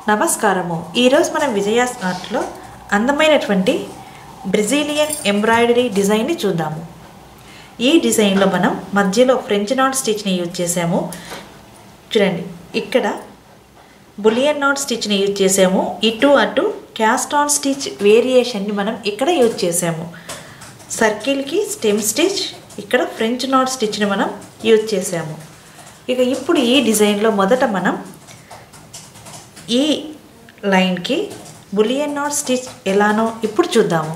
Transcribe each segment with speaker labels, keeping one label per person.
Speaker 1: నమస్కారము ఈరోజు మనం విజయ ఆర్ట్లో అందమైనటువంటి బ్రెజిలియన్ ఎంబ్రాయిడరీ డిజైన్ని చూద్దాము ఈ డిజైన్లో మనం మధ్యలో ఫ్రెంచ్ నాట్ స్టిచ్ని యూజ్ చేసాము చూడండి ఇక్కడ బులియన్ నాట్ స్టిచ్ని యూజ్ చేసాము ఇటు అటు క్యాస్ట్ ఆన్ స్టిచ్ వేరియేషన్ని మనం ఇక్కడ యూజ్ చేసాము సర్కిల్కి స్టెమ్ స్టిచ్ ఇక్కడ ఫ్రెంచ్ నాట్ స్టిచ్ని మనం యూజ్ చేసాము ఇక ఇప్పుడు ఈ డిజైన్లో మొదట మనం ఈ లైన్కి బులియన్ నాట్ స్టిచ్ ఎలానో ఇప్పుడు చూద్దాము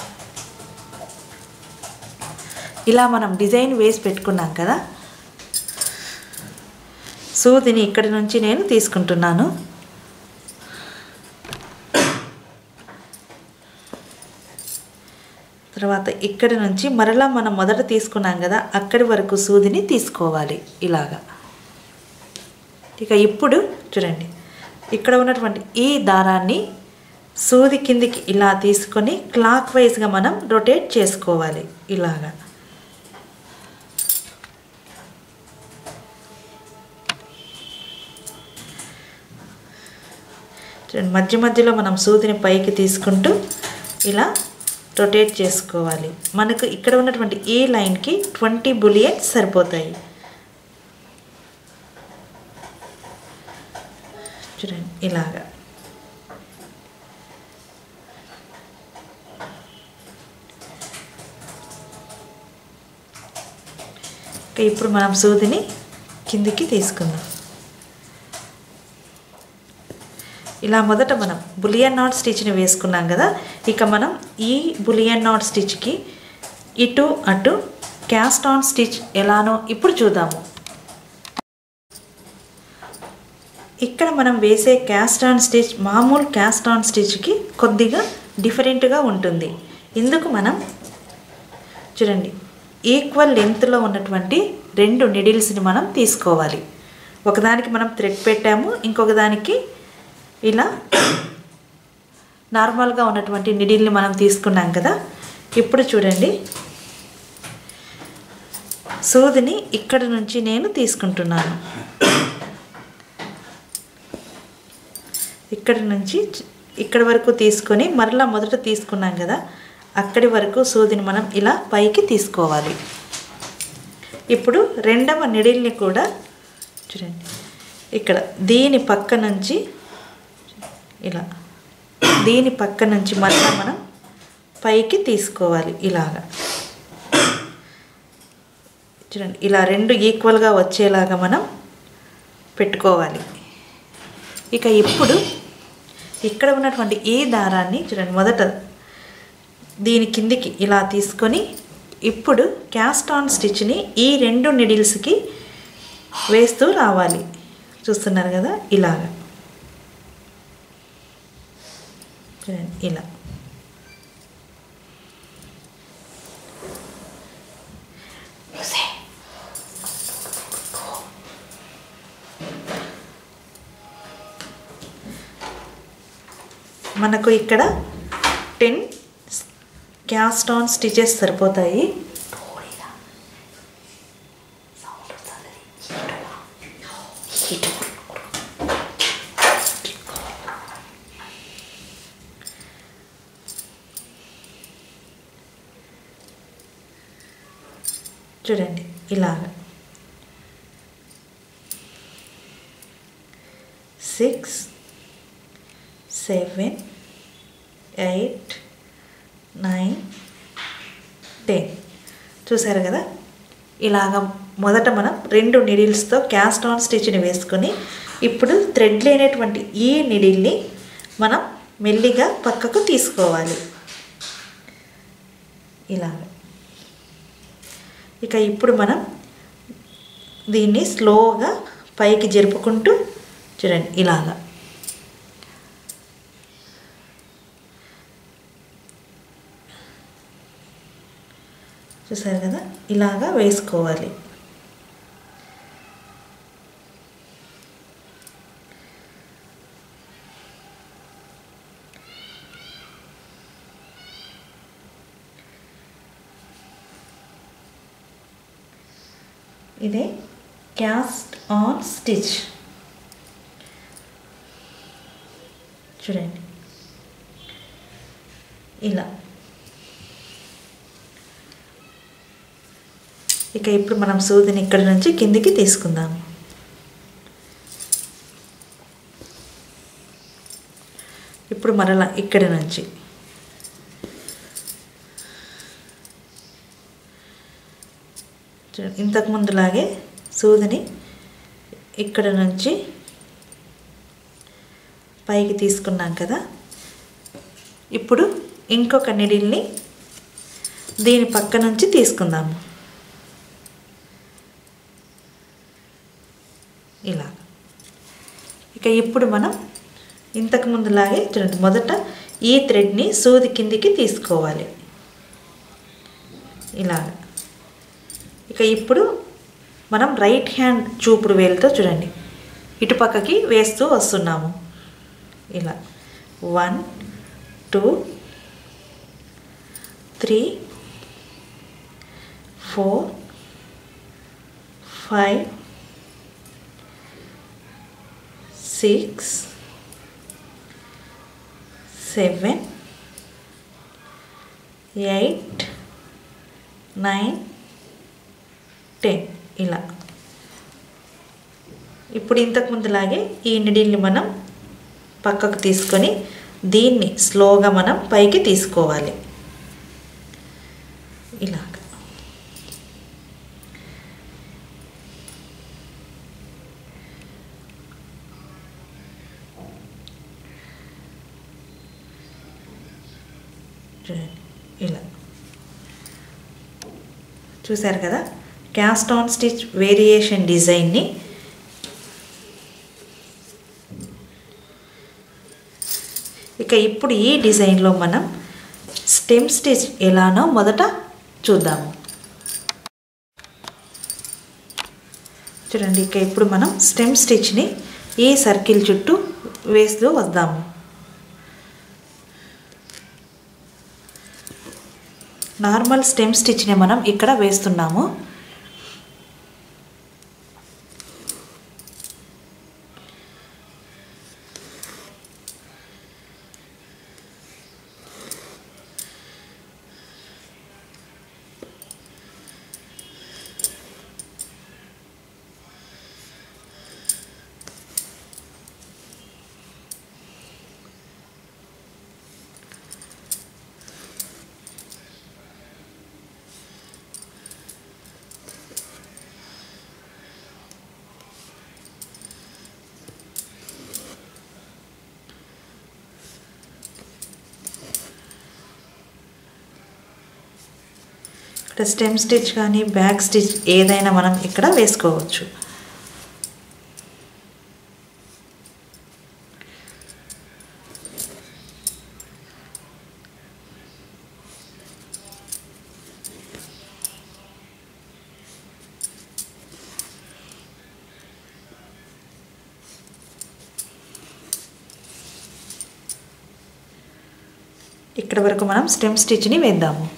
Speaker 1: ఇలా మనం డిజైన్ వేసి పెట్టుకున్నాం కదా సూదిని ఇక్కడి నుంచి నేను తీసుకుంటున్నాను తర్వాత ఇక్కడి నుంచి మరలా మనం మొదట తీసుకున్నాం కదా అక్కడి వరకు సూదిని తీసుకోవాలి ఇలాగా ఇక ఇప్పుడు చూడండి ఇక్కడ ఉన్నటువంటి ఈ దారాన్ని సూది కిందికి ఇలా తీసుకొని క్లాక్ వైజ్గా మనం రొటేట్ చేసుకోవాలి ఇలాగా చూడండి మధ్య మధ్యలో మనం సూదిని పైకి తీసుకుంటూ ఇలా రొటేట్ చేసుకోవాలి మనకు ఇక్కడ ఉన్నటువంటి ఈ లైన్కి ట్వంటీ బులియన్స్ సరిపోతాయి చూడండి ఇలాగా ఇప్పుడు మనం సూదిని కిందికి తీసుకుందాం ఇలా మొదట మనం బులియన్ నాట్ స్టిచ్ని వేసుకున్నాం కదా ఇక మనం ఈ బులియన్ నాట్ స్టిచ్కి ఇటు అటు క్యాస్ట్ ఆన్ స్టిచ్ ఎలానో ఇప్పుడు చూద్దాము ఇక్కడ మనం వేసే క్యాస్ట్ ఆన్ స్టిచ్ మామూలు క్యాస్ట్ ఆన్ స్టిచ్కి కొద్దిగా డిఫరెంట్గా ఉంటుంది ఇందుకు మనం చూడండి ఈక్వల్ లెంత్లో ఉన్నటువంటి రెండు నిడిల్స్ని మనం తీసుకోవాలి ఒకదానికి మనం థ్రెడ్ పెట్టాము ఇంకొక దానికి ఇలా నార్మల్గా ఉన్నటువంటి నిడిల్ని మనం తీసుకున్నాం కదా ఇప్పుడు చూడండి సూదిని ఇక్కడ నుంచి నేను తీసుకుంటున్నాను ఇక్కడ నుంచి ఇక్కడ వరకు తీసుకొని మరలా మొదట తీసుకున్నాం కదా అక్కడి వరకు సూదిని మనం ఇలా పైకి తీసుకోవాలి ఇప్పుడు రెండవ నిడిల్ని కూడా చూడండి ఇక్కడ దీని పక్క నుంచి ఇలా దీని పక్క నుంచి మళ్ళీ మనం పైకి తీసుకోవాలి ఇలాగా చూడండి ఇలా రెండు ఈక్వల్గా వచ్చేలాగా మనం పెట్టుకోవాలి ఇక ఇప్పుడు ఇక్కడ ఉన్నటువంటి ఈ దారాన్ని చూడండి మొదట దీని కిందికి ఇలా తీసుకొని ఇప్పుడు క్యాస్ట్ ఆన్ స్టిచ్ని ఈ రెండు నిడిల్స్కి వేస్తూ రావాలి చూస్తున్నారు కదా ఇలాగా చూడండి ఇలా మనకు ఇక్కడ టెన్ క్యాస్ట్ ఆన్ స్టిచెస్ సరిపోతాయి చూడండి ఇలాగ six seven eight nine ten చూసారు కదా ఇలాగ మొదట మనం రెండు నిడిల్స్తో క్యాస్ట్ ఆన్ స్టిచ్ని వేసుకొని ఇప్పుడు థ్రెడ్ లేనటువంటి ఈ నిడిల్ని మనం మెల్లిగా పక్కకు తీసుకోవాలి ఇలాగ ఇక ఇప్పుడు మనం దీన్ని స్లోగా పైకి జరుపుకుంటూ చూడండి ఇలాగా చూసారు కదా ఇలాగా వేసుకోవాలి ఇదే క్యాస్ట్ ఆన్ స్టిచ్ చూడండి ఇలా ఇక ఇప్పుడు మనం సూదిని ఇక్కడి నుంచి కిందికి తీసుకుందాము ఇప్పుడు మరలా ఇక్కడి నుంచి చూడండి, ఇంతకు ముందులాగే సూదిని ఇక్కడ నుంచి పైకి తీసుకున్నాం కదా ఇప్పుడు ఇంకొక నిడిల్ని దీని పక్క నుంచి తీసుకుందాము ఇలా ఇక ఇప్పుడు మనం ఇంతకు ముందులాగే చూడండి మొదట ఈ థ్రెడ్ని సూది కిందికి తీసుకోవాలి ఇలాగ ఇక ఇప్పుడు మనం రైట్ హ్యాండ్ చూపుడు వేలుతో చూడండి ఇటుపక్కకి వేస్తూ వస్తున్నాము ఇలా one two three four five six seven eight nine ten ఇలా ఇప్పుడు ఇంతకు ముందులాగే ఈ నిడిల్ని మనం పక్కకు తీసుకొని దీన్ని స్లోగా మనం పైకి తీసుకోవాలి ఇలాగ చూడండి ఇలా చూశారు కదా క్యాస్ట్ ఆన్ స్టిచ్ వేరియేషన్ డిజైన్ని ఇక ఇప్పుడు ఈ డిజైన్లో మనం స్టెమ్ స్టిచ్ ఎలానో మొదట చూద్దాము చూడండి ఇక ఇప్పుడు మనం స్టెమ్ స్టిచ్ని ఈ సర్కిల్ చుట్టూ వేస్తూ వద్దాము నార్మల్ స్టెమ్ స్టిచ్ని మనం ఇక్కడ వేస్తున్నాము ఇక్కడ స్టెమ్ స్టిచ్ కానీ బ్యాక్ స్టిచ్ ఏదైనా మనం ఇక్కడ వేసుకోవచ్చు ఇక్కడ వరకు మనం స్టెమ్ స్టిచ్ని వేద్దాము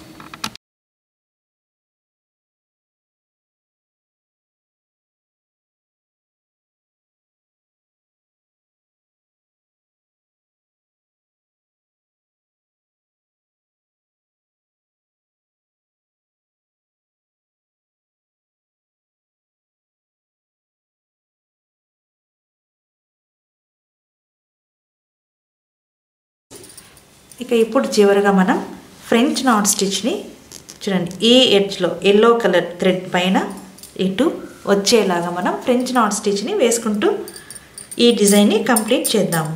Speaker 1: ఇక ఇప్పుడు చివరిగా మనం ఫ్రెంచ్ నాట్ స్టిచ్ని చూడండి ఈ ఎడ్జ్లో ఎల్లో కలర్ థ్రెడ్ పైన ఇటు వచ్చేలాగా మనం ఫ్రెంచ్ నాట్ స్టిచ్ని వేసుకుంటూ ఈ డిజైన్ని కంప్లీట్ చేద్దాము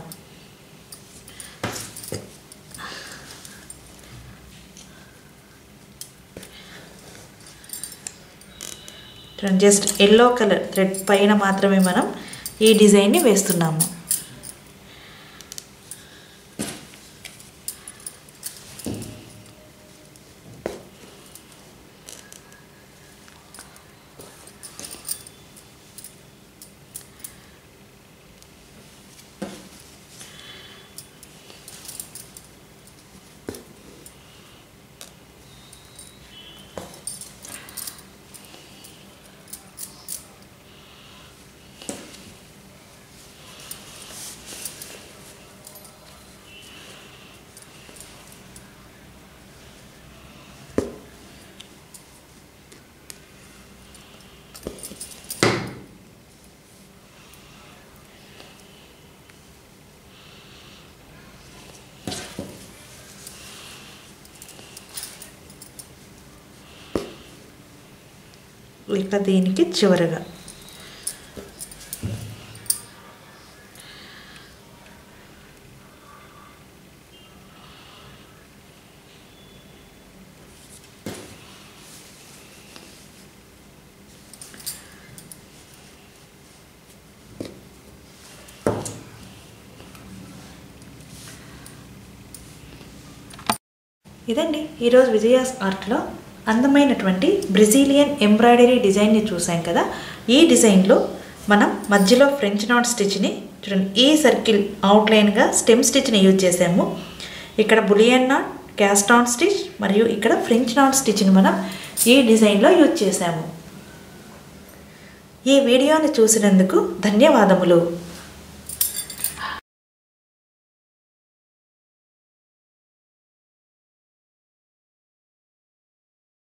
Speaker 1: చూడండి జస్ట్ ఎల్లో కలర్ థ్రెడ్ పైన మాత్రమే మనం ఈ డిజైన్ని వేస్తున్నాము ఇక దీనికి చివరగా ఇదండి ఈరోజు విజయాస్ ఆర్ట్లో అందమైనటువంటి బ్రెజిలియన్ ఎంబ్రాయిడరీ డిజైన్ని చూసాం కదా ఈ డిజైన్లో మనం మధ్యలో ఫ్రెంచ్ నాట్ స్టిచ్ని చూడండి ఈ సర్కిల్ అవుట్లైన్గా స్టెమ్ స్టిచ్ని యూజ్ చేసాము ఇక్కడ bullion knot cast on stitch మరియు ఇక్కడ ఫ్రెంచ్ నాట్ స్టిచ్ని మనం ఈ డిజైన్లో యూజ్ చేసాము ఈ వీడియోని చూసినందుకు ధన్యవాదములు